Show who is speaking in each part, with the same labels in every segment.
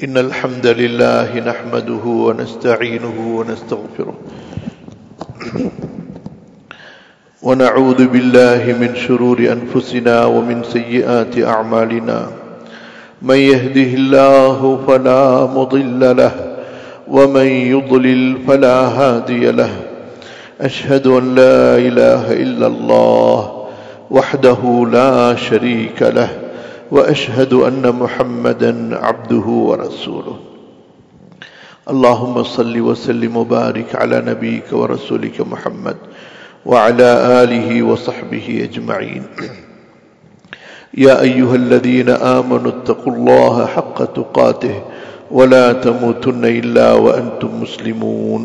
Speaker 1: إن الحمد لله نحمده ونستعينه ونستغفره ونعوذ بالله من شرور أنفسنا ومن سيئات أعمالنا من يهده الله فلا مضل له ومن يضلل فلا هادي له أشهد أن لا إله إلا الله وحده لا شريك له واشهد ان محمدا عبده ورسوله اللهم صل وسلم وبارك على نبيك ورسولك محمد وعلى اله وصحبه اجمعين يا ايها الذين امنوا اتقوا الله حق تقاته ولا تموتن الا وانتم مسلمون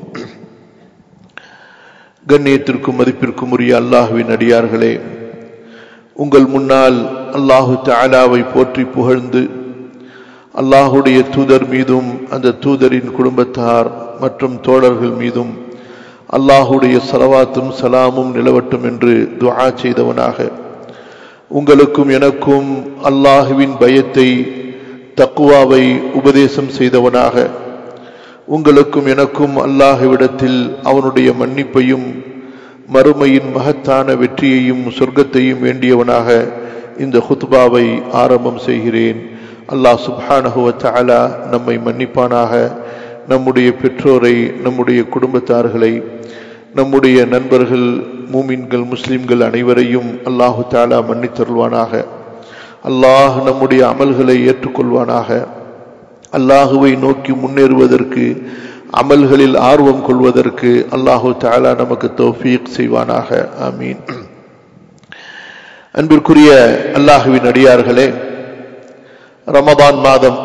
Speaker 1: கண்ணியத்திற்கும் மதிப்பிற்கும் உரிய அல்லாஹுவின் அடியார்களே உங்கள் முன்னால் அல்லாஹு தாலாவை போற்றி புகழ்ந்து அல்லாஹுடைய தூதர் மீதும் அந்த தூதரின் குடும்பத்தார் மற்றும் தோழர்கள் மீதும் அல்லாஹுடைய சலவாத்தும் சலாமும் நிலவட்டும் என்று துஆ செய்தவனாக உங்களுக்கும் எனக்கும் அல்லாஹுவின் பயத்தை தக்குவாவை உபதேசம் செய்தவனாக உங்களுக்கும் எனக்கும் அல்லாஹுவிடத்தில் அவனுடைய மன்னிப்பையும் மறுமையின் மகத்தான வெற்றியையும் சொர்க்கத்தையும் வேண்டியவனாக இந்த ஹுத்பாவை ஆரம்பம் செய்கிறேன் அல்லாஹ் சுப்ஹானஹுவ தஆலா நம்மை மன்னிப்பானாக நம்முடைய பெற்றோரை நம்முடைய குடும்பத்தார்களை நம்முடைய நண்பர்கள் மூமின்கள் முஸ்லிம்கள் அனைவரையும் அல்லாஹு தாலா மன்னித்தருள்வானாக அல்லாஹ் நம்முடைய அமல்களை ஏற்றுக்கொள்வானாக அல்லாஹுவை நோக்கி முன்னேறுவதற்கு அமல்களில் ஆர்வம் கொள்வதற்கு அல்லாஹு தாலா நமக்கு தௌஃபீக் செய்வானாக ஆமீன் அன்பிற்குரிய அல்லாஹுவின் அடியார்களே ரமதான் மாதம்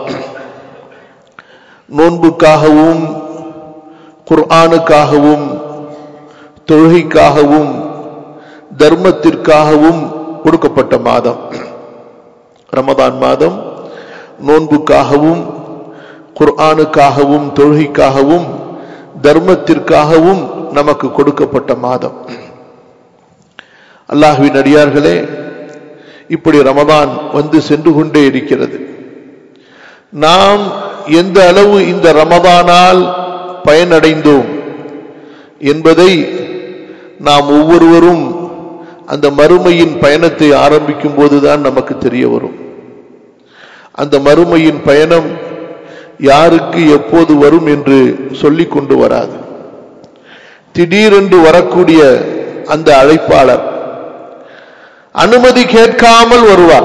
Speaker 1: நோன்புக்காகவும் குர்ஆனுக்காகவும் தொழுகைக்காகவும் தர்மத்திற்காகவும் கொடுக்கப்பட்ட மாதம் ரமதான் மாதம் நோன்புக்காகவும் குர்ஆனுக்காகவும் தொழுகைக்காகவும் தர்மத்திற்காகவும் நமக்கு கொடுக்கப்பட்ட மாதம் அல்லாஹுவின் அடியார்களே இப்படி ரமதான் வந்து சென்று கொண்டே இருக்கிறது நாம் எந்த அளவு இந்த ரமதானால் பயனடைந்தோம் என்பதை நாம் ஒவ்வொருவரும் அந்த மறுமையின் பயணத்தை ஆரம்பிக்கும் போதுதான் நமக்கு தெரிய வரும் அந்த மறுமையின் பயணம் யாருக்கு எப்போது வரும் என்று சொல்லிக் கொண்டு வராது திடீரென்று வரக்கூடிய அந்த அழைப்பாளர் அனுமதி கேட்காமல் வருவார்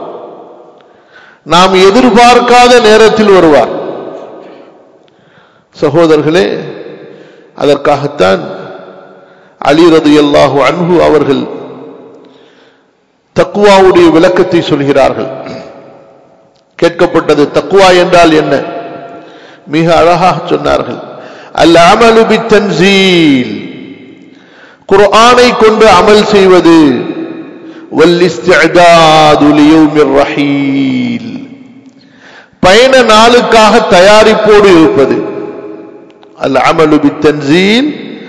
Speaker 1: நாம் எதிர்பார்க்காத நேரத்தில் வருவார் சகோதரர்களே அதற்காகத்தான் அலிரது அல்லாஹு அன்பு அவர்கள் தக்குவாவுடைய விளக்கத்தை சொல்கிறார்கள் கேட்கப்பட்டது தக்குவா என்றால் என்ன மிக அழகாக சொன்னார்கள் அல் அமலு பித்தன்சீல் குர்ஆனை கொண்டு அமல் செய்வது பயண நாளுக்காக தயாரிப்போடு இருப்பது அல் அமலு பித்தன்சீல்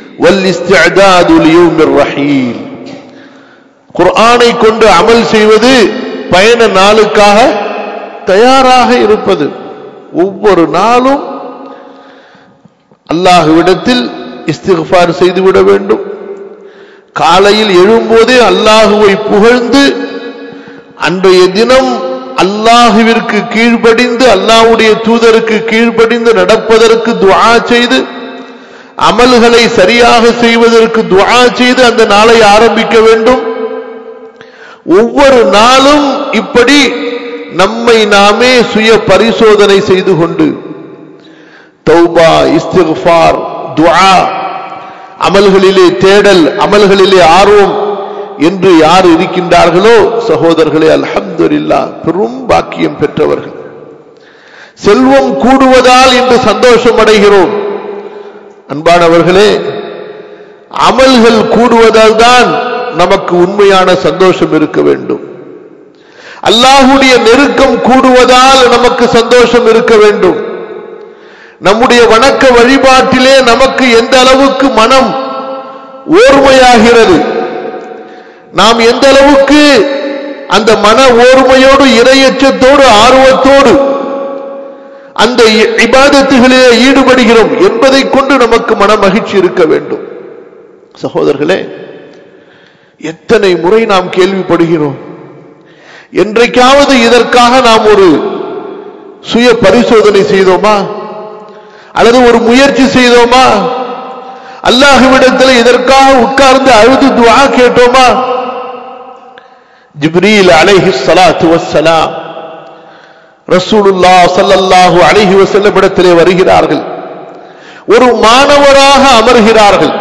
Speaker 1: ரஹீல் குர்ஆனை கொண்டு அமல் செய்வது பயண நாளுக்காக தயாராக இருப்பது ஒவ்வொரு நாளும் அல்லாஹுவிடத்தில் இஸ்திஃபார் செய்துவிட வேண்டும் காலையில் எழும்போதே அல்லாஹுவை புகழ்ந்து அன்றைய தினம் அல்லாஹுவிற்கு கீழ்ப்படிந்து அல்லாஹுடைய தூதருக்கு கீழ்ப்படிந்து நடப்பதற்கு துவா செய்து அமல்களை சரியாக செய்வதற்கு துவா செய்து அந்த நாளை ஆரம்பிக்க வேண்டும் ஒவ்வொரு நாளும் இப்படி நம்மை நாமே சுய பரிசோதனை செய்து கொண்டு தௌபா இஸ்திஃபார் துஆ அமல்களிலே தேடல் அமல்களிலே ஆர்வம் என்று யார் இருக்கின்றார்களோ சகோதரர்களே அல்ஹம்துலில்லா பெரும் பாக்கியம் பெற்றவர்கள் செல்வம் கூடுவதால் என்று சந்தோஷம் அடைகிறோம் அன்பானவர்களே அமல்கள் கூடுவதால் தான் நமக்கு உண்மையான சந்தோஷம் இருக்க வேண்டும் அல்லாஹுடைய நெருக்கம் கூடுவதால் நமக்கு சந்தோஷம் இருக்க வேண்டும் நம்முடைய வணக்க வழிபாட்டிலே நமக்கு எந்த அளவுக்கு மனம் ஓர்மையாகிறது நாம் எந்த அளவுக்கு அந்த மன ஓர்மையோடு இரையச்சத்தோடு ஆர்வத்தோடு அந்த இபாதத்துகளிலே ஈடுபடுகிறோம் என்பதை கொண்டு நமக்கு மன மகிழ்ச்சி இருக்க வேண்டும் சகோதரர்களே எத்தனை முறை நாம் கேள்விப்படுகிறோம் என்றைக்காவது இதற்காக நாம் ஒரு சுய பரிசோதனை செய்தோமா அல்லது ஒரு முயற்சி செய்தோமா அல்லாஹுவிடத்தில் இதற்காக உட்கார்ந்து அழுது துவா கேட்டோமா ஜிப்ரீல் அலைஹி ஸலாத்து வஸ்ஸலாம் ரசூலுல்லாஹ் ஸல்லல்லாஹு அலைஹி வஸல்லம் இடத்திலே வருகிறார்கள் ஒரு மாணவராக அமர்கிறார்கள்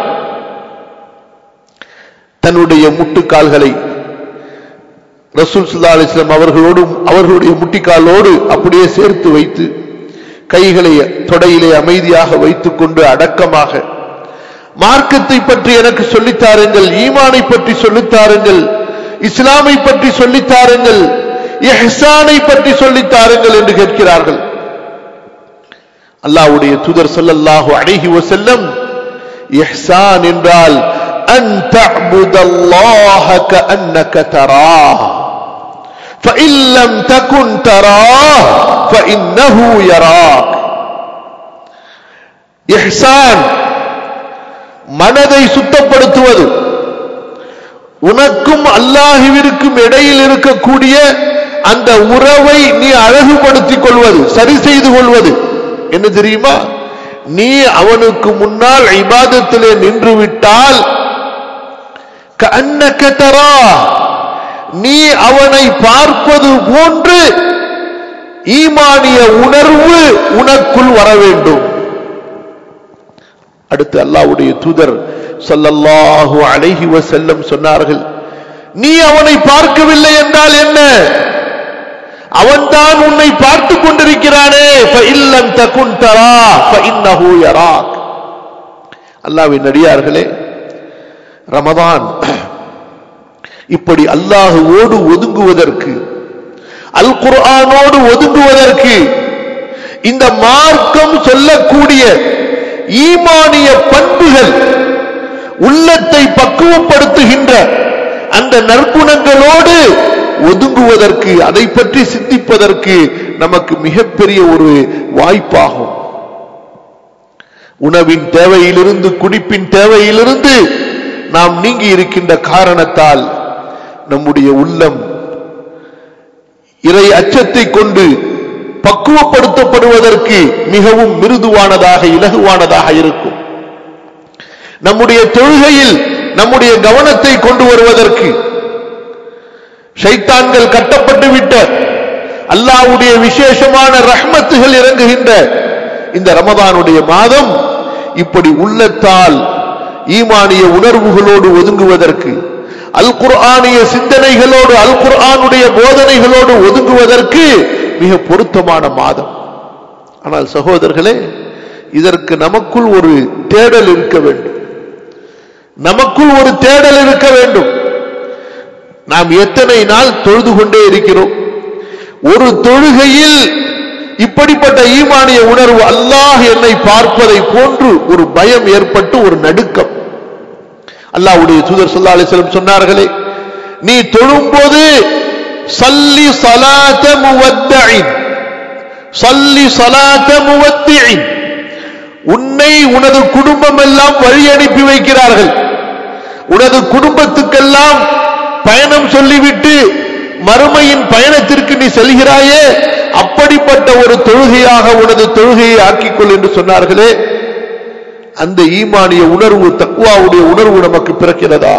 Speaker 1: தன்னுடைய முட்டுக்கால்களை ரசூல் சுல்லா அலிஸ்லாம் அவர்களோடு அவர்களுடைய முட்டிக்காலோடு அப்படியே சேர்த்து வைத்து கைகளை தொடையிலே அமைதியாக வைத்துக் கொண்டு அடக்கமாக மார்க்கத்தை பற்றி எனக்கு சொல்லித்தாருங்கள் ஈமானை பற்றி சொல்லித்தாருங்கள் இஸ்லாமை பற்றி சொல்லித்தாருங்கள் எஹ்சானை பற்றி சொல்லித்தாருங்கள் என்று கேட்கிறார்கள் அல்லாஹ்வுடைய தூதர் ஸல்லல்லாஹு அலைஹி வஸல்லம் இஹ்சான் என்றால் அன் தஅபுதல்லாஹ கஅன்னக தராஹ் فإن لم تكن تراه فإنه يراك இஹ்சான் மனதை சுத்தப்படுத்துவது உனக்கும் அல்லாஹுவிற்கும் இடையில் இருக்கக்கூடிய அந்த உறவை நீ அழகுபடுத்திக் கொள்வது சரி செய்து கொள்வது என்ன தெரியுமா நீ அவனுக்கு முன்னால் இபாதத்திலே நின்று விட்டால் கண்ணக்கத்தரா நீ அவனை பார்ப்பது போன்று ஈமானிய உணர்வு உனக்குள் வர வேண்டும் அடுத்து அல்லாஹ்வுடைய தூதர் ஸல்லல்லாஹு அலைஹி வஸல்லம் சொன்னார்கள் நீ அவனை பார்க்கவில்லை என்றால் என்ன அவன்தான் உன்னை பார்த்து கொண்டிருக்கிறானே ஃபஇல்லம் தகுன் தரா ஃபஇன்னஹு யராக் அல்லாஹ்வின் அடியார்களே ரமதான் இப்படி அல்லாஹுவோடு ஒதுங்குவதற்கு அல் குர்ஆனோடு ஒதுங்குவதற்கு இந்த மார்க்கம் சொல்லக்கூடிய ஈமானிய பண்புகள் உள்ளத்தை பக்குவப்படுத்துகின்ற அந்த நற்குணங்களோடு ஒதுங்குவதற்கு அதை பற்றி சிந்திப்பதற்கு நமக்கு மிகப்பெரிய ஒரு வாய்ப்பாகும் உணவின் தேவையிலிருந்து குடிப்பின் தேவையிலிருந்து நாம் நீங்கி இருக்கின்ற காரணத்தால் நம்முடைய உள்ளம் இறை அச்சத்தை கொண்டு பக்குவப்படுத்தப்படுவதற்கு மிகவும் மிருதுவானதாக இலகுவானதாக இருக்கும் நம்முடைய தொழுகையில் நம்முடைய கவனத்தை கொண்டு வருவதற்கு ஷைத்தான்கள் கட்டப்பட்டு விட்ட அல்லாஹ்வுடைய விசேஷமான ரஹ்மத்துகள் இறங்குகின்ற இந்த ரமதானுடைய மாதம் இப்படி உள்ளத்தால் ஈமானிய உணர்வுகளோடு ஒதுங்குவதற்கு அல் குர்ஆனிய சிந்தனைகளோடு அல் குர்ஆனுடைய போதனைகளோடு ஒதுங்குவதற்கு மிக பொருத்தமான மாதம் ஆனால் சகோதரர்களே இதற்கு நமக்குள் ஒரு தேடல் இருக்க வேண்டும் நமக்குள் ஒரு தேடல் இருக்க வேண்டும் நாம் எத்தனை நாள் தொழுது கொண்டே இருக்கிறோம் ஒரு தொழுகையில் இப்படிப்பட்ட ஈமானிய உணர்வு அல்லாஹ் என்னை பார்ப்பதை போன்று ஒரு பயம் ஏற்பட்டு ஒரு நடுக்கம் அல்லாஹ்வுடைய தூதர் ஸல்லல்லாஹு அலைஹி வஸல்லம் சொன்னார்களே நீ தொழும்போது சல்லி ஸலாத முவத்தஇன் சல்லி ஸலாத முவத்திஇன் உன்னை உனது குடும்பம் எல்லாம் வழி அனுப்பி வைக்கிறார்கள் உனது குடும்பத்துக்கெல்லாம் பயணம் சொல்லிவிட்டு மறுமையின் பயணத்திற்கு நீ செல்கிறாயே அப்படிப்பட்ட ஒரு தொழுகையாக உனது தொழுகையை ஆக்கிக்கொள் என்று சொன்னார்களே அந்த ஈமானிய உணர்வு தக்குவாவுடைய உணர்வு நமக்கு பிறக்கிறதா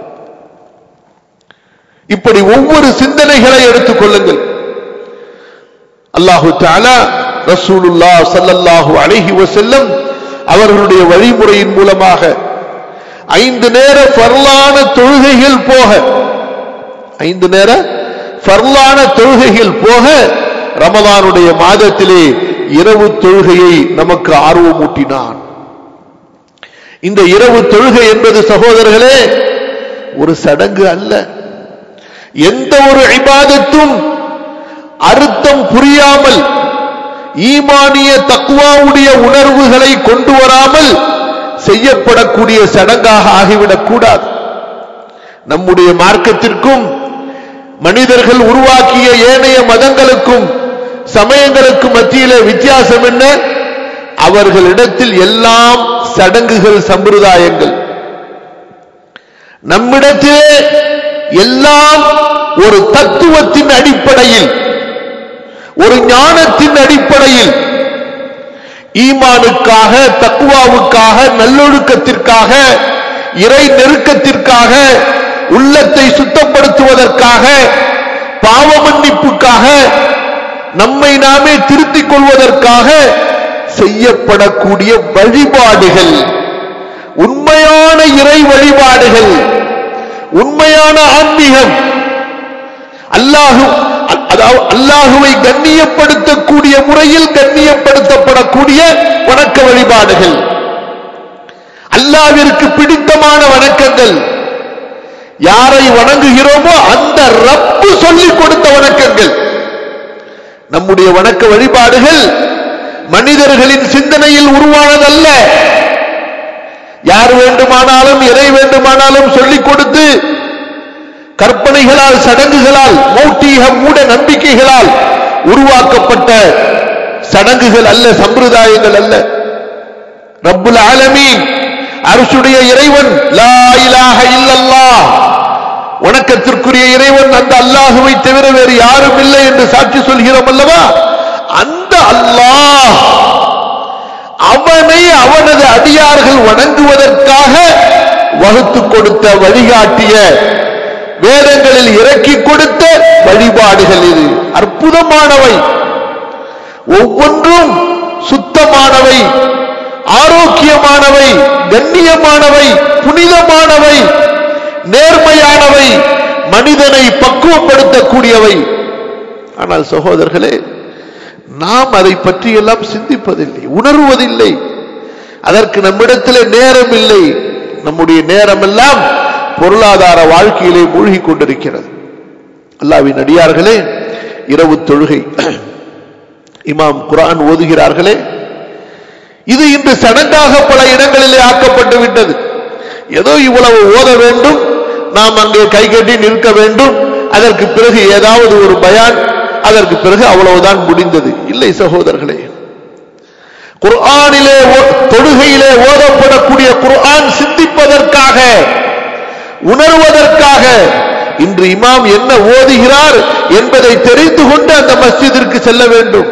Speaker 1: இப்படி ஒவ்வொரு சிந்தனைகளை எடுத்துக் கொள்ளுங்கள் அல்லாஹு தாலா ரசூலுல்லா சல்லல்லாஹு அலைஹி வஸல்லம் அவர்களுடைய வழிமுறையின் மூலமாக ஐந்து நேர பரலான தொழுகைகள் போக ஐந்து நேர பரலான தொழுகைகள் போக ரமதானுடைய மாதத்திலே இரவு தொழுகையை நமக்கு ஆர்வமூட்டினான் இந்த இரவு தொழுகை என்பது சகோதரர்களே ஒரு சடங்கு அல்ல எந்த ஒரு இபாதத்தும் அர்த்தம் புரியாமல் ஈமானிய தக்குவாவுடைய உணர்வுகளை கொண்டு வராமல் செய்யப்படக்கூடிய சடங்காக ஆகிவிடக் கூடாது நம்முடைய மார்க்கத்திற்கும் மனிதர்கள் உருவாக்கிய ஏனைய மதங்களுக்கும் சமயங்களுக்கு மத்தியிலே வித்தியாசம் என்ன அவர்களிடத்தில் எல்லாம் சடங்குகள் சம்பிரதாயங்கள் நம்மிடத்திலே எல்லாம் ஒரு தத்துவத்தின் அடிப்படையில் ஒரு ஞானத்தின் அடிப்படையில் ஈமானுக்காக தக்குவாவுக்காக நல்லொழுக்கத்திற்காக இறை நெருக்கத்திற்காக உள்ளத்தை சுத்தப்படுத்துவதற்காக பாவ மன்னிப்புக்காக நம்மை நாமே திருத்திக் கொள்வதற்காக செய்யப்படக்கூடிய வழிபாடுகள் உண்மையான இறை வழிபாடுகள் உண்மையான ஆன்மீகம் அல்லாஹு அதாவது அல்லாஹுவை கண்ணியப்படுத்தக்கூடிய முறையில் கண்ணியப்படுத்தப்படக்கூடிய வணக்க வழிபாடுகள் அல்லாவிற்கு பிடித்தமான வணக்கங்கள் யாரை வணங்குகிறோமோ அந்த ரப்பு சொல்லிக் கொடுத்த வணக்கங்கள் நம்முடைய வணக்க வழிபாடுகள் மனிதர்களின் சிந்தனையில் உருவானதல்ல யார் வேண்டுமானாலும் எதை வேண்டுமானாலும் சொல்லிக் கொடுத்து கற்பனைகளால் சடங்குகளால் மௌட்டீக மூட நம்பிக்கைகளால் உருவாக்கப்பட்ட சடங்குகள் அல்ல சம்பிரதாயங்கள் அல்ல ரப்புல் ஆலமீன் அரசுடைய இறைவன் லா இலாஹ இல்லல்லாஹ் வணக்கத்திற்குரிய இறைவன் அந்த அல்லாஹுவை தவிர வேறு யாரும் இல்லை என்று சாட்சி சொல்கிறோம் அல்லவா அந்த அல்லாஹ் அவனை அவனது அடியார்கள் வணங்குவதற்காக வகுத்து கொடுத்த வழிகாட்டிய வேதங்களில் இறக்கி கொடுத்த வழிபாடுகள் இது அற்புதமானவை ஒவ்வொன்றும் சுத்தமானவை ஆரோக்கியமானவை கண்ணியமானவை புனிதமானவை நேர்மையானவை மனிதனை பக்குவப்படுத்தக்கூடியவை ஆனால் சகோதரர்களே நாம் அதை பற்றி எல்லாம் சிந்திப்பதில்லை உணர்வதில்லை அதற்கு நம்மிடத்திலே நேரம் இல்லை நம்முடைய நேரம் எல்லாம் பொருளாதார வாழ்க்கையிலே மூழ்கி கொண்டிருக்கிறது அல்லாவின் அடியார்களே இரவு தொழுகை இமாம் குரான் ஓதுகிறார்களே இது இன்று சடங்காக பல இடங்களிலே ஆக்கப்பட்டு விட்டது ஏதோ இவ்வளவு ஓத வேண்டும் நாம் அங்கே கை கட்டி நிற்க வேண்டும் அதற்கு பிறகு ஏதாவது ஒரு பயான் அதற்கு பிறகு அவ்வளவுதான் முடிந்தது இல்லை சகோதரர்களே குர்ஆனிலே தொழுகையிலே ஓதப்படக்கூடிய குர்ஆன் சிந்திப்பதற்காக உணர்வதற்காக இன்று இமாம் என்ன ஓதுகிறார் என்பதை தெரிந்து கொண்டு அந்த மஸ்ஜிதிற்கு செல்ல வேண்டும்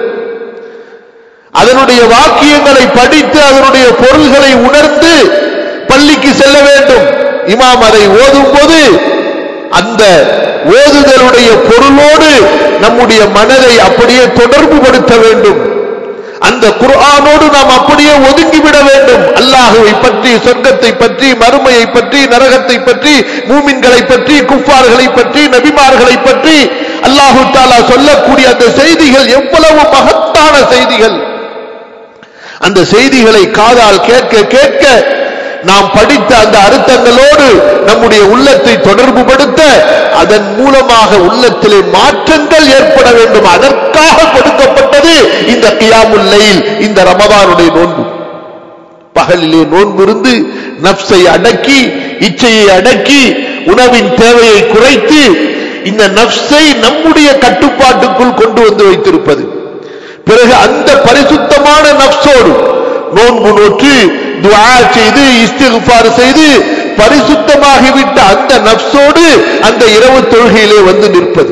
Speaker 1: அதனுடைய வாக்கியங்களை படித்து அதனுடைய பொருள்களை உணர்ந்து பள்ளிக்கு செல்ல வேண்டும் இமாம் அதை ஓதும் போது அந்த ஓதுதலுடைய பொருளோடு நம்முடைய மனதை அப்படியே தொடர்பு படுத்த வேண்டும் அந்த குர்ஆனோடு நாம் அப்படியே ஒதுங்கிவிட வேண்டும் அல்லாஹுவை பற்றி சொர்க்கத்தை பற்றி மறுமையை பற்றி நரகத்தை பற்றி மூமின்களை பற்றி குஃபார்களை பற்றி நபிமார்களை பற்றி அல்லாஹு தாலா சொல்லக்கூடிய அந்த செய்திகள் எவ்வளவு மகத்தான செய்திகள் அந்த செய்திகளை காதால் கேட்க கேட்க நாம் படித்த அந்த அர்த்தங்களோடு நம்முடைய உள்ளத்தை தொடர்பு படுத்த அதன் மூலமாக உள்ளத்திலே மாற்றங்கள் ஏற்பட வேண்டும் அதற்காக கொடுக்கப்பட்டது இந்த கியாமுல்லையில் இந்த ரமதானுடைய நோன்பு பகலிலே நோன்பு இருந்து நப்சை அடக்கி இச்சையை அடக்கி உணவின் தேவையை குறைத்து இந்த நப்சை நம்முடைய கட்டுப்பாட்டுக்குள் கொண்டு வந்து வைத்திருப்பது பிறகு அந்த பரிசுத்தமான நப்சோடு நோன்பு நோற்று துவா செய்து இஸ்திகுபார் செய்து பரிசுத்தமாகிவிட்ட அந்த நப்சோடு அந்த இரவு தொழுகையிலே வந்து நிற்பது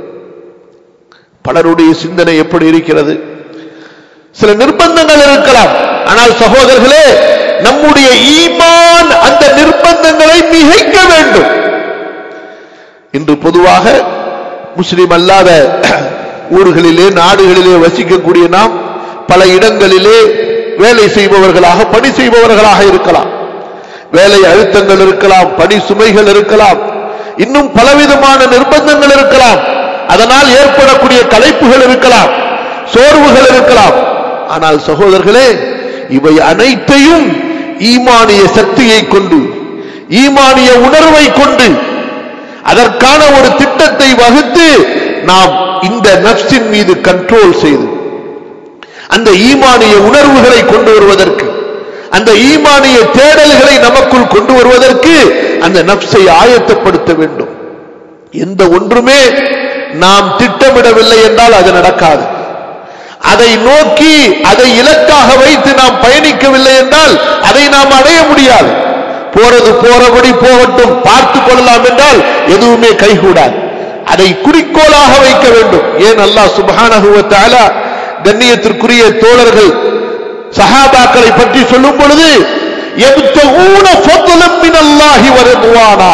Speaker 1: பலருடைய சிந்தனை எப்படி இருக்கிறது சில நிர்பந்தங்கள் இருக்கலாம் ஆனால் சகோதரர்களே நம்முடைய ஈமான் அந்த நிர்பந்தங்களை மிகைக்க வேண்டும் இன்று பொதுவாக முஸ்லிம் அல்லாத ஊர்களிலே நாடுகளிலே வசிக்கக்கூடிய நாம் பல இடங்களிலே வேலை செய்பவர்களாக பணி செய்பவர்களாக இருக்கலாம் வேலை அழுத்தங்கள் இருக்கலாம் பணி சுமைகள் இருக்கலாம் இன்னும் பலவிதமான நிர்பந்தங்கள் இருக்கலாம் அதனால் ஏற்படக்கூடிய கலைப்புகள் இருக்கலாம் சோர்வுகள் இருக்கலாம் ஆனால் சகோதரர்களே இவை அனைத்தையும் ஈமானிய சக்தியை கொண்டு ஈமானிய உணர்வை கொண்டு அதற்கான ஒரு திட்டத்தை வகுத்து நாம் இந்த நப்சின் மீது கண்ட்ரோல் செய்து அந்த ஈமானிய உணர்வுகளை கொண்டு வருவதற்கு அந்த ஈமானிய தேடல்களை நமக்குள் கொண்டு வருவதற்கு அந்த நப்சை ஆயத்தப்படுத்த வேண்டும் எந்த ஒன்றுமே நாம் திட்டமிடவில்லை என்றால் அது நடக்காது அதை நோக்கி அதை இலக்காக வைத்து நாம் பயணிக்கவில்லை என்றால் அதை நாம் அடைய முடியாது போறது போறபடி போகட்டும் பார்த்துக் கொள்ளலாம் என்றால் எதுவுமே கைகூடாது அதை குறிக்கோளாக வைக்க வேண்டும் ஏன் அல்லாஹ் சுப்ஹானஹு வ தஆலா கண்ணியத்திற்குரிய தோழர்கள் சஹாபாக்களை பற்றி சொல்லும் பொழுது يبتغون فضلا من الله ورضوانا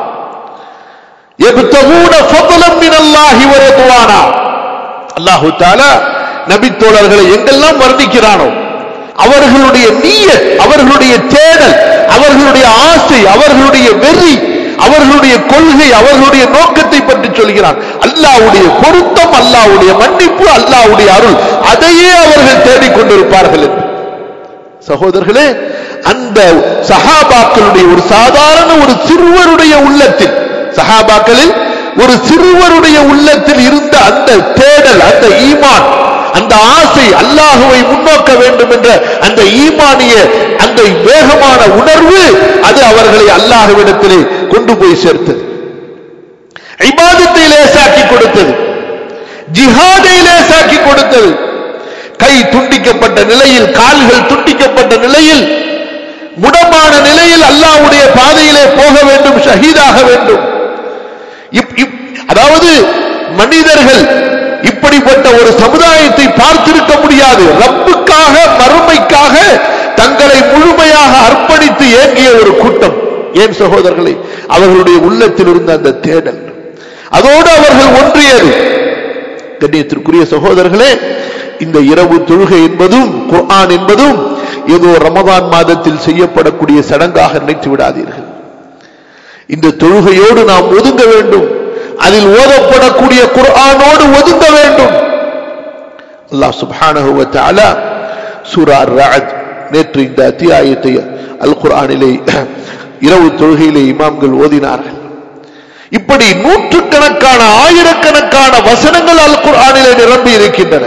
Speaker 1: يبتغون فضلا من الله ورضوانا அல்லாஹு தாலா நபி தோழர்களை எங்கெல்லாம் வர்ணிக்கிறானோ அவர்களுடைய நீயத் அவர்களுடைய தேடல் அவர்களுடைய ஆசை அவர்களுடைய வெறி அவர்களுடைய கொள்கை அவர்களுடைய நோக்கத்தை பற்றி சொல்கிறான் அல்லாஹ்வுடைய பொருத்தம் அல்லாஹ்வுடைய மன்னிப்பு அல்லாஹ்வுடைய அருள் அதையே அவர்கள் தேடிக்கொண்டிருப்பார்கள் என்று சகோதரர்களே அந்த சஹாபாக்களுடைய ஒரு சாதாரண ஒரு சிறுவருடைய உள்ளத்தில் சஹாபாக்களில் ஒரு சிறுவருடைய உள்ளத்தில் இருந்த அந்த தேடல் அந்த ஈமான் அந்த ஆசை அல்லாஹுவை முன்னோக்க வேண்டும் என்ற அந்த ஈமானிய அந்த வேகமான உணர்வு அது அவர்களை அல்லாஹுவிடத்திலே கொண்டு போய் சேர்த்தது இபாதத்தை லேசாக்கி கொடுத்தது ஜிஹாதை லேசாக்கி கொடுத்தது கை துண்டிக்கப்பட்ட நிலையில் கால்கள் துண்டிக்கப்பட்ட நிலையில் முடமான நிலையில் அல்லாஹ்வுடைய பாதையிலே போக வேண்டும் ஷஹீதாக வேண்டும் இப்- இப்- அதாவது மனிதர்கள் இப்படிப்பட்ட ஒரு சமுதாயத்தை பார்த்திருக்க முடியாது ரப்புக்காக மறுமைக்காக தங்களை முழுமையாக அர்ப்பணித்து ஏங்கிய ஒரு கூட்டம் ஏன் சகோதரர்களே அவர்களுடைய உள்ளத்தில் இருந்த அந்த தேடல் அதோடு அவர்கள் ஒன்றியது கண்ணியத்திற்குரிய சகோதரர்களே இந்த இரவு தொழுகை என்பதும் குர்ஆன் என்பதும் ஏதோ ரமதான் மாதத்தில் செய்யப்படக்கூடிய சடங்காக நினைத்து விடாதீர்கள் இந்த தொழுகையோடு நாம் ஒதுங்க வேண்டும் அதில் ஓதப்படக்கூடிய குர்ஆனோடு ஒதுங்க வேண்டும் அல்லாஹ் சுப்ஹானஹு வ தஆலா சூரா அர்-ரஅத் நேற்று இந்த அத்தியாயத்தை அல் குர்ஆனிலே இரவு தொழுகையிலே இமாம்கள் ஓதினார்கள் இப்படி நூற்றுக்கணக்கான ஆயிரக்கணக்கான வசனங்கள் அல் குர்ஆனிலே நிரம்பி இருக்கின்றன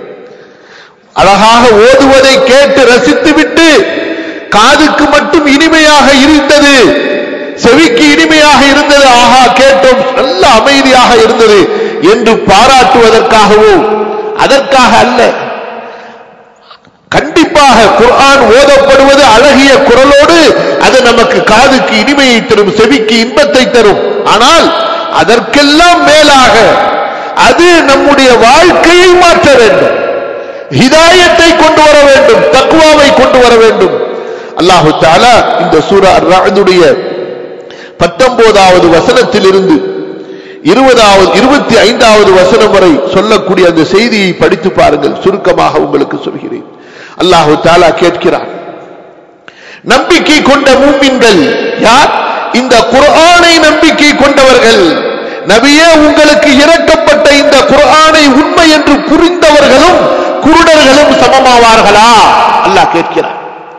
Speaker 1: அழகாக ஓதுவதை கேட்டு ரசித்துவிட்டு காதுக்கு மட்டும் இனிமையாக இருந்தது செவிக்கு இனிமையாக இருந்தது ஆஹா கேட்டோம் நல்ல அமைதியாக இருந்தது என்று பாராட்டுவதற்காகவோ அதற்காக அல்ல கண்டிப்பாக குர்ஆன் ஓதப்படுவது அழகிய குரலோடு அது நமக்கு காதுக்கு இனிமையை தரும் செவிக்கு இன்பத்தை தரும் ஆனால் அதற்கெல்லாம் மேலாக அது நம்முடைய வாழ்க்கையை மாற்ற வேண்டும் ஹிதாயத்தை கொண்டு வர வேண்டும் தக்குவாவை கொண்டு வர வேண்டும் அல்லாஹு தாலா இந்த சூரா ராதுடைய பத்தொன்பதாவது வசனத்திலிருந்து இருபதாவது இருபத்தி ஐந்தாவது வசனம் வரை சொல்லக்கூடிய அந்த செய்தியை படித்து பாருங்கள் சுருக்கமாக உங்களுக்கு சொல்கிறேன் அல்லாஹு தாலா கேட்கிறான் நம்பிக்கை கொண்ட மூமின்கள் யார் இந்த குர்ஆனை நம்பிக்கை கொண்டவர்கள் நபியே உங்களுக்கு இறக்கப்பட்ட இந்த குர்ஆனை உண்மை என்று புரிந்தவர்களும் குருடர்களும் சமமாவார்களா அல்லாஹ் கேட்கிறார்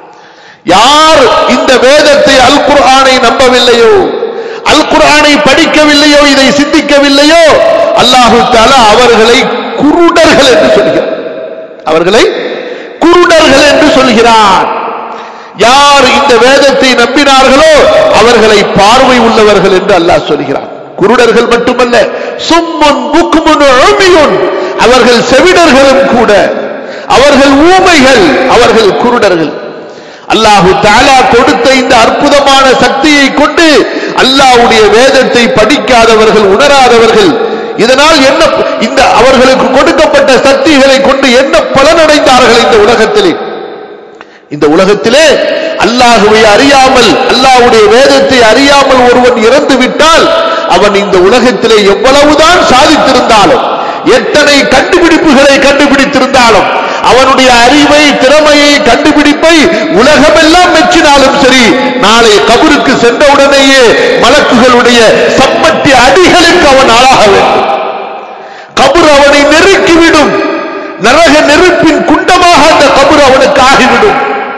Speaker 1: யார் இந்த வேதத்தை அல் குர்ஆனை நம்பவில்லையோ அல் குர்ஆனை படிக்கவில்லையோ இதை சிந்திக்கவில்லையோ அல்லாஹு தாலா அவர்களை குருடர்கள் என்று சொல்கிறார் அவர்களை குருடர்கள் என்று சொல்கிறார் யார் இந்த வேதத்தை நம்பினார்களோ அவர்களை பார்வை உள்ளவர்கள் என்று அல்லாஹ் சொல்கிறார் குருடர்கள் மட்டுமல்ல சும்முன் புக்குமுன் உமியுன் அவர்கள் செவிடர்களும் கூட அவர்கள் ஊமைகள் அவர்கள் குருடர்கள் அல்லாஹு தாலா கொடுத்த இந்த அற்புதமான சக்தியை கொண்டு அல்லாஹ்வுடைய வேதத்தை படிக்காதவர்கள் உணராதவர்கள் இதனால் என்ன இந்த அவர்களுக்கு கொடுக்கப்பட்ட சக்திகளை கொண்டு என்ன பலனடைந்தார்கள் இந்த உலகத்திலே இந்த உலகத்திலே அல்லாஹுவை அறியாமல் அல்லாஹ்வுடைய வேதத்தை அறியாமல் ஒருவன் இறந்து விட்டால் அவன் இந்த உலகத்திலே எவ்வளவுதான் சாதித்திருந்தாலும் எத்தனை கண்டுபிடிப்புகளை கண்டுபிடித்திருந்தாலும் அவனுடைய அறிவை திறமையை கண்டுபிடிப்பை உலகமெல்லாம் மெச்சினாலும் சரி நாளை கபருக்கு சென்றவுடனேயே மலக்குகளுடைய சம்மட்டி அடிகளுக்கு அவன் ஆளாக வேண்டும் கபர் அவனை நெருக்கிவிடும் நரக நெருப்பின் குண்டமாக அந்த கபர் அவனுக்கு ஆகிவிடும்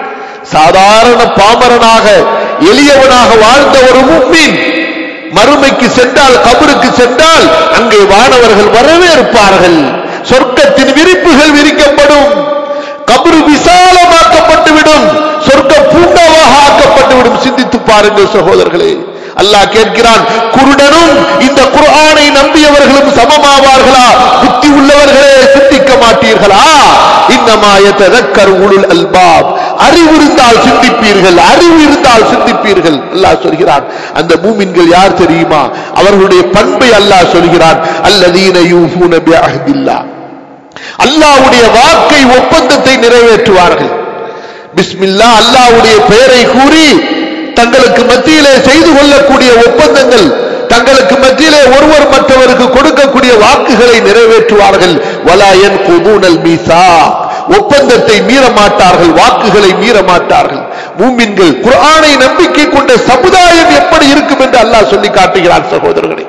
Speaker 1: சாதாரண பாமரனாக எளியவனாக வாழ்ந்த ஒரு முக்மீன் மறுமைக்கு சென்றால் கபருக்கு சென்றால் அங்கே வானவர்கள் வரவேற்பார்கள் சொர்க்கத்தின் விரிப்புகள் விரிக்கப்படும் கபரு விசாலமாக்கப்பட்டுவிடும் சொர்க்க பூங்காவாக ஆக்கப்பட்டுவிடும் சிந்தித்து பாருங்கள் சகோதரர்களே அல்லாஹ் கேட்கிறான் குருடனும் இந்த குர்ஆனை நம்பியவர்களும் சமமாவார்களா புத்தி உள்ளவர்களே சிந்திக்க மாட்டீர்களா இன்னமா யததக்கர் உலுல் அல்பாப் அறிவு இருந்தால் சிந்திப்பீர்கள் அறிவு இருந்தால் சிந்திப்பீர்கள் அல்லாஹ் சொல்கிறான் அந்த மூமின்கள் யார் தெரியுமா அவர்களுடைய பண்பை அல்லாஹ் சொல்கிறான் அல்லதீன யூஃபூன பிஅஹ்தில்லாஹ் அல்லாஹ்வுடைய வாக்கை ஒப்பந்தத்தை நிறைவேற்றுவார்கள் பிஸ்மில்லா அல்லாஹ்வுடைய பெயரை கூறி தங்களுக்கு மத்தியிலே செய்து கொள்ளக்கூடிய ஒப்பந்தங்கள் தங்களுக்கு மத்தியிலே ஒருவர் மற்றவருக்கு கொடுக்கக்கூடிய வாக்குகளை நிறைவேற்றுவார்கள் வலாயன் குபூனல் மீசா ஒப்பந்தத்தை மீற மாட்டார்கள் வாக்குகளை மீற மாட்டார்கள் மூமின்கள் குர்ஆனை நம்பிக்கை கொண்ட சமுதாயம் எப்படி இருக்கும் என்று அல்லாஹ் சொல்லி காட்டுகிறான் சகோதரர்களே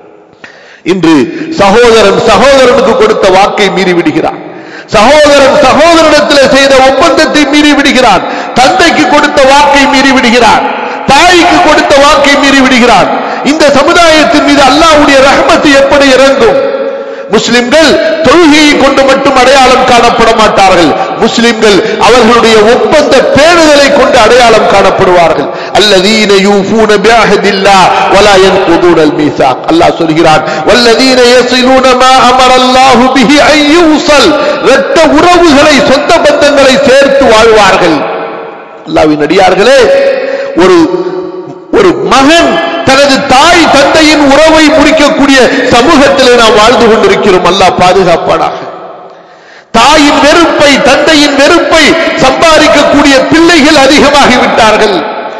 Speaker 1: இன்று சகோதரன் சகோதரனுக்கு கொடுத்த வாக்கை மீறி விடுகிறான் சகோதரன் சகோதரனிடத்தில் செய்த ஒப்பந்தத்தை மீறி விடுகிறான் தந்தைக்கு கொடுத்த வாக்கை மீறி விடுகிறான் தாய்க்கு கொடுத்த வாக்கை மீறி விடுகிறான் இந்த சமுதாயத்தின் மீது அல்லாஹ்வுடைய ரஹமத்து எப்படி இறங்கும் முஸ்லிம்கள் தொழுகையை கொண்டு மட்டும் அடையாளம் காணப்பட மாட்டார்கள் முஸ்லிம்கள் அவர்களுடைய ஒப்பந்த பேணுதலை கொண்டு அடையாளம் காணப்படுவார்கள் அல்லதீன யூஃபூன பிஅஹதில்லாஹ் வலா யன்குதுனல் மீசாக் அல்லாஹ் சொல்கிறான் வல்லதீன யஸிலூன மா அமரல்லாஹு பிஹி அன் யூஸல் இரத்த உறவுகளை சொந்த பந்தங்களை சேர்த்து வாழ்வார்கள் அல்லாஹ்வின் அடியார்களே ஒரு ஒரு மகன் தனது தாய் தந்தையின் உறவை முறிக்கக்கூடிய சமூகத்திலே நாம் வாழ்ந்து கொண்டிருக்கிறோம் அல்லாஹ் பாதுகாப்பானாக தாயின் வெறுப்பை தந்தையின் வெறுப்பை சம்பாதிக்கக்கூடிய பிள்ளைகள் அதிகமாகிவிட்டார்கள்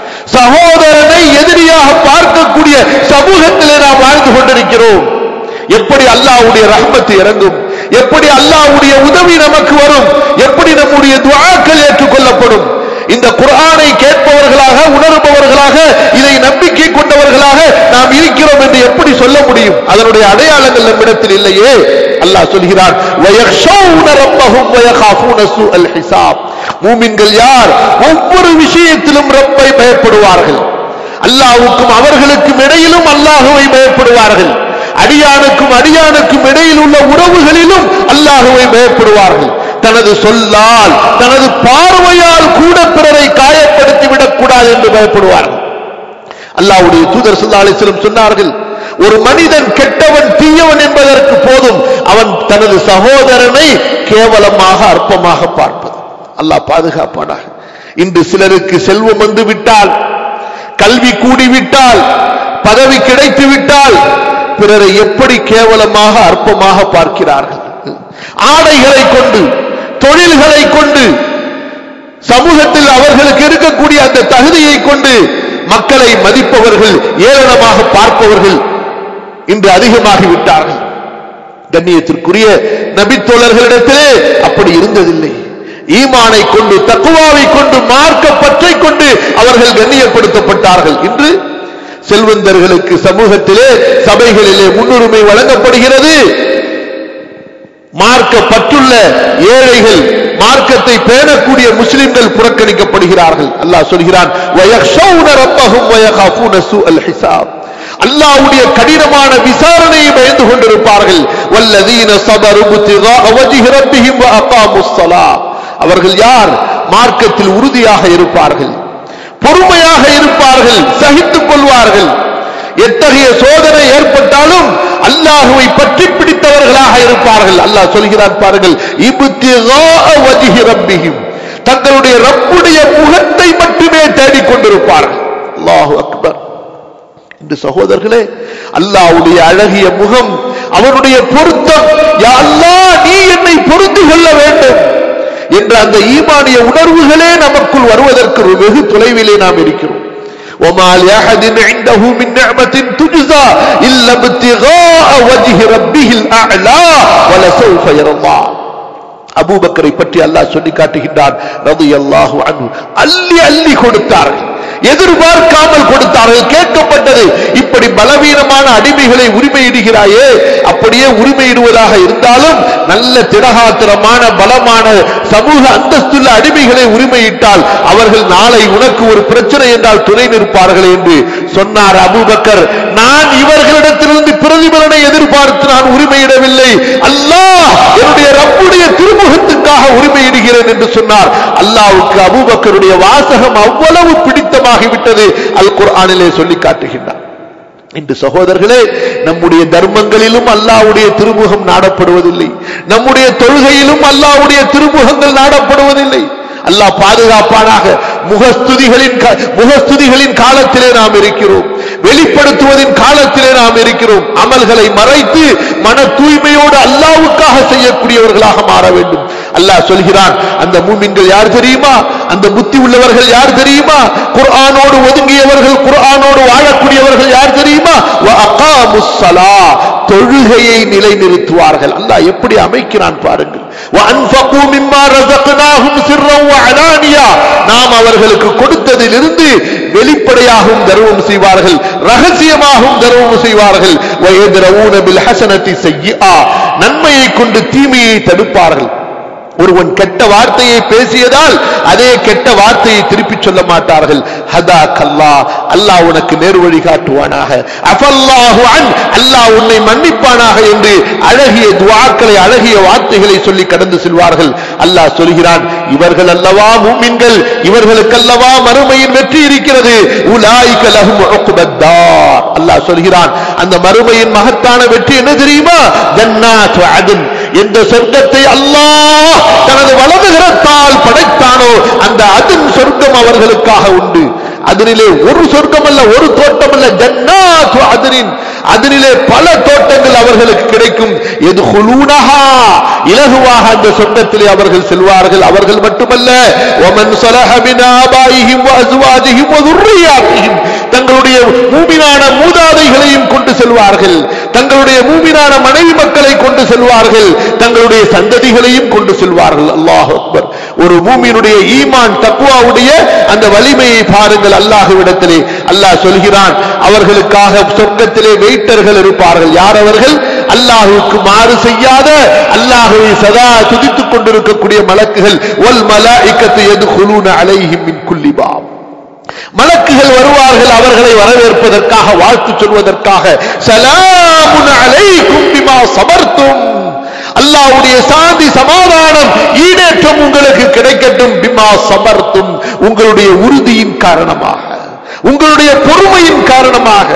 Speaker 1: சகோதரனை எதிரியாக பார்க்கக்கூடிய சமூகத்திலே நாம் வாழ்ந்து கொண்டிருக்கிறோம் எப்படி அல்லாஹ்வுடைய ரஹ்மத்து இறங்கும் எப்படி அல்லாஹ்வுடைய உதவி நமக்கு வரும் எப்படி நம்முடைய துஆக்கள் ஏற்றுக்கொள்ளப்படும் இந்த குர்ஆனை கேட்பவர்களாக உணர்பவர்களாக இதை நம்பிக்கை கொண்டவர்களாக நாம் இருக்கிறோம் என்று எப்படி சொல்ல முடியும் அதனுடைய அடையாளங்கள் நம்மிடத்தில் இல்லையே அல்லாஹ் சொல்கிறான் வயக்ஷௌன ரப்பஹும் வயகாஃபூன சூஅல் ஹிசாப் மூமின்கள் யார் ஒவ்வொரு விஷயத்திலும் ரப்பை பயப்படுவார்கள் அல்லாஹ்வுக்கும் அவர்களுக்கும் இடையிலும் அல்லாஹுவை பயப்படுவார்கள் அடியானுக்கும் அடியானுக்கும் இடையில் உள்ள உறவுகளிலும் அல்லாஹுவை பயப்படுவார்கள் தனது சொல்லால் தனது பார்வையால் கூட பிறரை காயப்படுத்தி விடக்கூடாது என்று பயப்படுவார்கள் அல்லாஹ்வுடைய தூதர் ஸல்லல்லாஹு அலைஹி வஸல்லம் சொன்னார்கள் ஒரு மனிதன் கெட்டவன் தீயவன் என்பதற்கு போதும் அவன் தனது சகோதரனை கேவலமாக அற்பமாக பார்ப்பது அல்லாஹ் பாதுகாப்பானாக இன்று சிலருக்கு செல்வம் வந்து விட்டால் கல்வி கூடிவிட்டால் பதவி கிடைத்து விட்டால் பிறரை எப்படி கேவலமாக அற்பமாக பார்க்கிறார்கள் ஆடைகளை கொண்டு தொழில்களை கொண்டு சமூகத்தில் அவர்களுக்கு இருக்கக்கூடிய அந்த தகுதியை கொண்டு மக்களை மதிப்பவர்கள் ஏளனமாக பார்ப்பவர்கள் இன்று அதிகமாகிவிட்டார்கள் கண்ணியத்திற்குரிய நபித்தோழர்களிடத்திலே அப்படி இருந்ததில்லை ஈமானை கொண்டு தக்குவாவை கொண்டு மார்க்க பற்றை கொண்டு அவர்கள் கண்ணியப்படுத்தப்பட்டார்கள் இன்று செல்வந்தர்களுக்கு சமூகத்திலே சபைகளிலே முன்னுரிமை வழங்கப்படுகிறது மார்க்க பற்றுள்ள ஏழைகள் மார்க்கத்தை பேணக்கூடிய முஸ்லிம்கள் புறக்கணிக்கப்படுகிறார்கள் அல்லாஹ் சொல்கிறான் வயக்ஷௌன ரப்பஹும் வயகாஃபூன சூஅல் ஹிசாப் அல்லாஹ்வுடைய கடினமான விசாரணையை பயந்து கொண்டிருப்பார்கள் வல்லதீன ஸபரு புத்திகா வஜ்ஹி ரப்பிஹிம் வ அகாமுஸ் ஸலாத் அவர்கள் யார் மார்க்கத்தில் உறுதியாக இருப்பார்கள் பொறுமையாக இருப்பார்கள் சகித்துக் கொள்வார்கள் எத்தகைய சோதனை ஏற்பட்டாலும் அல்லாஹுவை பற்றி பிடித்தவர்களாக இருப்பார்கள் அல்லாஹ் சொல்கிறான் பாருங்கள் இப்திகாஅ வஜ்ஹி ரப்பிஹிம் தங்களுடைய ரப்புடைய முகத்தை மட்டுமே தேடிக்கொண்டிருப்பார்கள் அல்லாஹு அக்பர் இந்த சகோதரர்களே அல்லாஹ்வுடைய அழகிய முகம் அவனுடைய பொருத்தம் யா அல்லாஹ் நீ என்னை பொருந்தி கொள்ள வேண்டும் என்ற அந்த ஈமானிய உணர்வுகளே நமக்குள் வருவதற்கு வெகு தொலைவிலே நாம் இருக்கிறோம் وما لأحد عنده من نعمة تجزى إلا ابتغاء وجه ربه الأعلى ولسوف يرى الله அபூபக்கரை பற்றி அல்லாஹ் சொல்லி காட்டுகின்றான் ரதி அல்லாஹு அன்பு அள்ளி அள்ளி கொடுத்தார்கள் எதிர்பார்க்காமல் கொடுத்தார்கள் கேட்கப்பட்டது இப்படி பலவீனமான அடிமைகளை உரிமையிடுகிறாயே அப்படியே உரிமையிடுவதாக இருந்தாலும் நல்ல திடகாத்திரமான பலமான சமூக அந்தஸ்துள்ள அடிமைகளை உரிமையிட்டால் அவர்கள் நாளை உனக்கு ஒரு பிரச்சனை என்றால் துணை நிற்பார்கள் என்று சொன்னார் அபூபக்கர் நான் இவர்களிடத்திலிருந்து பிரதிபலனை எதிர்பார்த்து நான் உரிமையிடவில்லை அல்லாஹ் என்னுடைய ரப்புடைய திருமுகத்துக்காக உரிமையிடுகிறேன் என்று சொன்னார் அல்லாஹ்வுக்கு அபூபக்கருடைய வாசகம் அவ்வளவு பிடித்த சொர்க்கமாகிவிட்டது அல் குர்ஆனிலே சொல்லி காட்டுகின்றார் இன்று சகோதரர்களே நம்முடைய தர்மங்களிலும் அல்லாவுடைய திருமுகம் நாடப்படுவதில்லை நம்முடைய தொழுகையிலும் அல்லாவுடைய திருமுகங்கள் நாடப்படுவதில்லை அல்லாஹ் பாதுகாப்பானாக முகஸ்துதிகளின் கா- முகஸ்துதிகளின் காலத்திலே நாம் இருக்கிறோம் வெளிப்படுத்துவதின் காலத்திலே நாம் இருக்கிறோம் அமல்களை மறைத்து மன தூய்மையோடு அல்லாவுக்காக செய்யக்கூடியவர்களாக மாற வேண்டும் அல்லாஹ் சொல்கிறான் அந்த மூமின்கள் யார் தெரியுமா அந்த புத்தி உள்ளவர்கள் யார் தெரியுமா குர்ஆனோடு ஒதுங்கியவர்கள் குர்ஆனோடு வாழக்கூடியவர்கள் யார் தெரியுமா வஅகாமுஸ் ஸலா தொழுகையை நிலைநிறுத்துவார்கள் அல்லாஹ் எப்படி அமைக்கிறான் பாருங்கள் وَأَنفَقُوا مِمَّا رَزَقْنَاهُمْ سِرًّا وَعَلَانِيَةً நாம் அவர்களுக்கு கொடுத்ததிலிருந்து வெளிப்படையாகவும் தர்மம் செய்வார்கள் ரகசியமாகவும் தர்மம் செய்வார்கள் وَيَدْرَؤُونَ بِالْحَسَنَةِ سَيِّئَةً நன்மையை கொண்டு தீமையை தடுப்பார்கள் ஒருவன் கெட்ட வார்த்தையை பேசியதால் அதே கெட்ட வார்த்தையை திருப்பிச் சொல்ல மாட்டார்கள் ஹதா கல்லா அல்லாஹ் உனக்கு நேர் வழி காட்டுவானாக அஃபல்லாஹு அன் அல்லாஹ் உன்னை மன்னிப்பானாக என்று அழகிய துவாக்களை அழகிய வார்த்தைகளை சொல்லி கடந்து செல்வார்கள் அல்லாஹ் சொல்கிறான் இவர்கள் அல்லவா மூமின்கள் இவர்களுக்கல்லவா மறுமையின் வெற்றி இருக்கிறது உலாய்க லஹும் உக்பத்தார் அல்லாஹ் சொல்கிறான் அந்த மறுமையின் மகத்தான வெற்றி என்ன தெரியுமா ஜன்னாத் அத்ன் எந்த சொர்க்கத்தை அல்லாஹ் தனது வலது கரத்தால் படைத்தானோ அந்த அதின் சொர்க்கம் அவர்களுக்காக உண்டு அதனிலே ஒரு சொர்க்கம் அல்ல ஒரு தோட்டம் அல்ல ஜன்னாத் அதனின் அதனிலே பல தோட்டங்கள் அவர்களுக்கு கிடைக்கும் எது ஹுலூனஹா இலகுவாக அந்த சொர்க்கத்திலே அவர்கள் செல்வார்கள் அவர்கள் மட்டுமல்ல ஒமன் صلح من آبائهم وأزواجهم وذرياتهم தங்களுடைய மூமினான மூதாதைகளையும் கொண்டு செல்வார்கள் தங்களுடைய மூமினான மனைவி மக்களை கொண்டு செல்வார்கள் தங்களுடைய சந்ததிகளையும் கொண்டு செல்வார்கள் அல்லாஹ் அக்பர் ஒரு மூமியினுடைய ஈமான் தக்குவாவுடைய அந்த வலிமையை பாருங்கள் அல்லாஹுவிடத்திலே அல்லாஹ் சொல்கிறான் அவர்களுக்காக சொர்க்கத்திலே வெயிட்டர்கள் இருப்பார்கள் யார் அவர்கள் அல்லாஹுக்கு மாறு செய்யாத அல்லாஹுவை சதா துதித்துக் கொண்டிருக்கக்கூடிய மலக்குகள் ஒல் மலாஇக்கத்து எதுகுலூன அலைஹிம் மின் குல்லி பாப் மலக்குகள் வருவார்கள் அவர்களை வரவேற்பதற்காக வாழ்த்து சொல்வதற்காக சலாமுன் அலைக்கும் பிமா சபர்த்தும் அல்லாஹ்வுடைய சாந்தி சமாதானம் ஈடேற்றம் உங்களுக்கு கிடைக்கட்டும் பிமா சபர்த்தும் உங்களுடைய உறுதியின் காரணமாக உங்களுடைய பொறுமையின் காரணமாக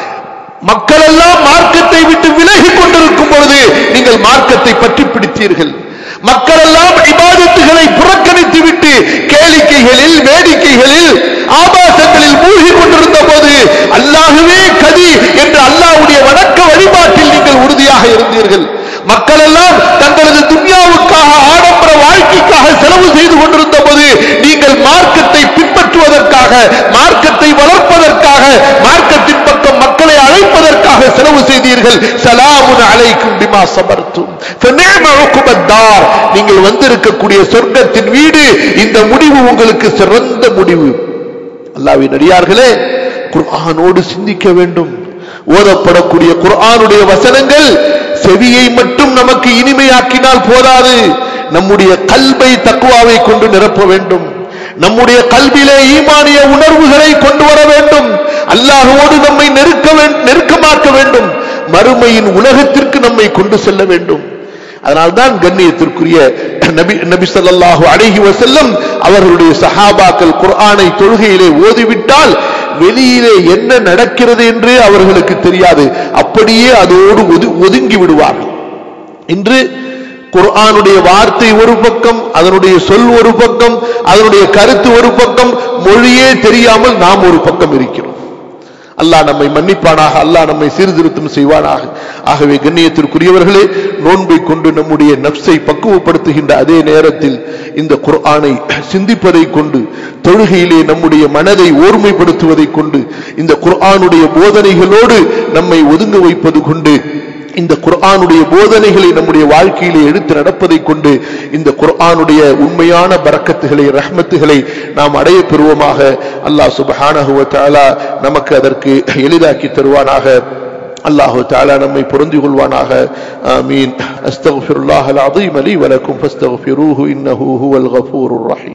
Speaker 1: மக்கள் எல்லாம் மார்க்கத்தை விட்டு விலகி கொண்டிருக்கும் பொழுது நீங்கள் மார்க்கத்தை பற்றி பிடித்தீர்கள் மக்கள் எல்லாம் இபாதத்துகளை புறக்கணித்து விட்டு கேளிக்கைகளில் வேடிக்கைகளில் ஆபாசங்களில் மூழ்கி கொண்டிருந்த போது அல்லாஹுவே கதி என்று அல்லாஹ்வுடைய வணக்க வழிபாட்டில் நீங்கள் உறுதியாக இருந்தீர்கள் மக்கள் எல்லாம் தங்களது துன்யாவுக்காக ஆடம்பர வாழ்க்கைக்காக செலவு செய்து கொண்டிருந்த போது நீங்கள் மார்க்கத்தை பின்பற்றுவதற்காக மார்க்கத்தை வளர்ப்பதற்காக மார்க்கத்தின் பக்கம் மக்களை அழைப்பதற்காக செலவு செய்தீர்கள் சலாமுன் அலைக்கும் பிமா சபர்த்தும் ஃபநிஅம உக்பத்தார் நீங்கள் வந்திருக்கக்கூடிய சொர்க்கத்தின் வீடு இந்த முடிவு உங்களுக்கு சிறந்த முடிவு அல்லாஹ்வின் அடியார்களே குர்ஆனோடு சிந்திக்க வேண்டும் ஓதப்படக்கூடிய குர்ஆனுடைய வசனங்கள் செவியை மட்டும் நமக்கு இனிமையாக்கினால் போதாது நம்முடைய கல்வை தக்குவாவை கொண்டு நிரப்ப வேண்டும் நம்முடைய கல்வியிலே ஈமானிய உணர்வுகளை கொண்டு வர வேண்டும் அல்லாஹுவோடு நம்மை நெருக்க வே- நெருக்கமாக்க வேண்டும் மறுமையின் உலகத்திற்கு நம்மை கொண்டு செல்ல வேண்டும் அதனால்தான் கண்ணியத்திற்குரிய நபி நபி ஸல்லல்லாஹு அலைஹி வஸல்லம் அவர்களுடைய சஹாபாக்கள் குர்ஆனை தொழுகையிலே ஓதிவிட்டால் வெளியிலே என்ன நடக்கிறது என்றே அவர்களுக்கு தெரியாது அப்படியே அதோடு ஒது- ஒதுங்கி விடுவார்கள் இன்று குர்ஆனுடைய வார்த்தை ஒரு பக்கம் அதனுடைய சொல் ஒரு பக்கம் அதனுடைய கருத்து ஒரு பக்கம் மொழியே தெரியாமல் நாம் ஒரு பக்கம் இருக்கிறோம் அல்லாஹ் நம்மை மன்னிப்பானாக அல்லாஹ் நம்மை சீர்திருத்தம் செய்வானாக ஆகவே கண்ணியத்திற்குரியவர்களே நோன்பை கொண்டு நம்முடைய நப்சை பக்குவப்படுத்துகின்ற அதே நேரத்தில் இந்த குர்ஆனை சிந்திப்பதை கொண்டு தொழுகையிலே நம்முடைய மனதை ஓர்மைப்படுத்துவதை கொண்டு இந்த குர்ஆனுடைய போதனைகளோடு நம்மை ஒதுங்க வைப்பது கொண்டு இந்த குர்ஆனுடைய போதனைகளை நம்முடைய வாழ்க்கையிலே எடுத்து நடப்பதை கொண்டு இந்த குர்ஆனுடைய உண்மையான பரக்கத்துகளை ரஹ்மத்துகளை நாம் அடைய பெறுவோமாக அல்லாஹ் சுப்ஹானஹு வ தஆலா நமக்கு அதற்கு எளிதாக்கி தருவானாக அல்லாஹு தஆலா நம்மை பொருந்தி கொள்வானாக ஆமீன் அஸ்தக்ஃபிருல்லாஹல் அஸீம் லி வலக்கும் ஃபஸ்தக்ஃபிரூஹு இன்னஹு ஹுவல் கஃபூருர் ரஹீம்